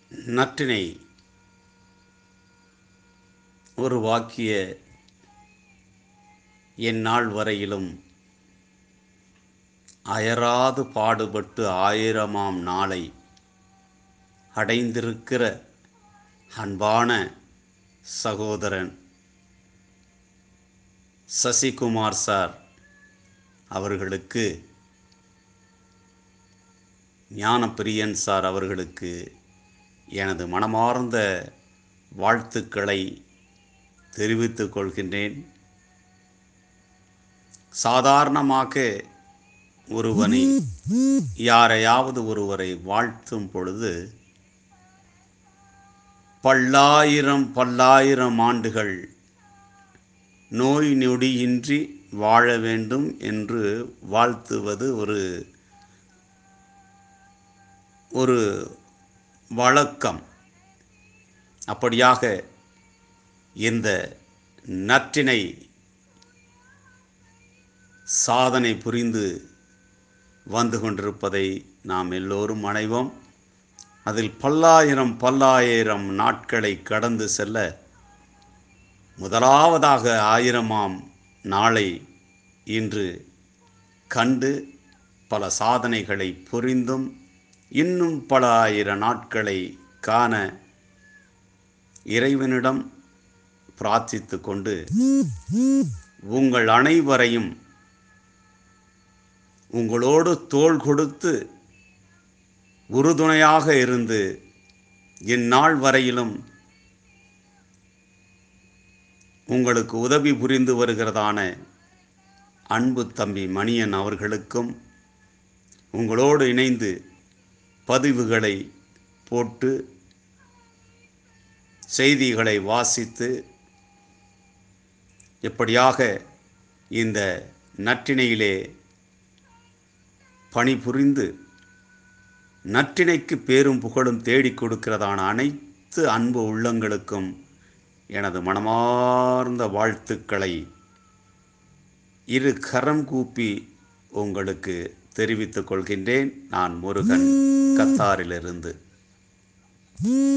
நற்றினை ஒரு வாக்கிய எந்நாள் வரையிலும் அயராது பாடுபட்டு ஆயிரமாம் நாளை அடைந்திருக்கிற அன்பான சகோதரன் சசிகுமார் சார் அவர்களுக்கு ஞானப்பிரியன் சார் அவர்களுக்கு எனது மனமார்ந்த வாழ்த்துக்களை தெரிவித்துக் கொள்கின்றேன் சாதாரணமாக ஒருவனை யாரையாவது ஒருவரை வாழ்த்தும் பொழுது பல்லாயிரம் பல்லாயிரம் ஆண்டுகள் நோய் நொடியின்றி வாழ வேண்டும் என்று வாழ்த்துவது ஒரு ஒரு வழக்கம் அப்படியாக இந்த நற்றினை சாதனை புரிந்து வந்து கொண்டிருப்பதை நாம் எல்லோரும் அனைவோம் அதில் பல்லாயிரம் பல்லாயிரம் நாட்களை கடந்து செல்ல முதலாவதாக ஆயிரமாம் நாளை இன்று கண்டு பல சாதனைகளை புரிந்தும் இன்னும் பல ஆயிரம் நாட்களை காண இறைவனிடம் பிரார்த்தித்து கொண்டு உங்கள் அனைவரையும் உங்களோடு தோள் கொடுத்து உறுதுணையாக இருந்து இந்நாள் வரையிலும் உங்களுக்கு உதவி புரிந்து வருகிறதான அன்பு தம்பி மணியன் அவர்களுக்கும் உங்களோடு இணைந்து பதிவுகளை போட்டு செய்திகளை வாசித்து எப்படியாக இந்த நற்றினையிலே பணிபுரிந்து நற்றினைக்கு பேரும் புகழும் தேடிக் கொடுக்கிறதான அனைத்து அன்பு உள்ளங்களுக்கும் எனது மனமார்ந்த வாழ்த்துக்களை இரு கரம் கூப்பி உங்களுக்கு தெரிவித்துக் கொள்கின்றேன் நான் முருகன் கத்தாரிலிருந்து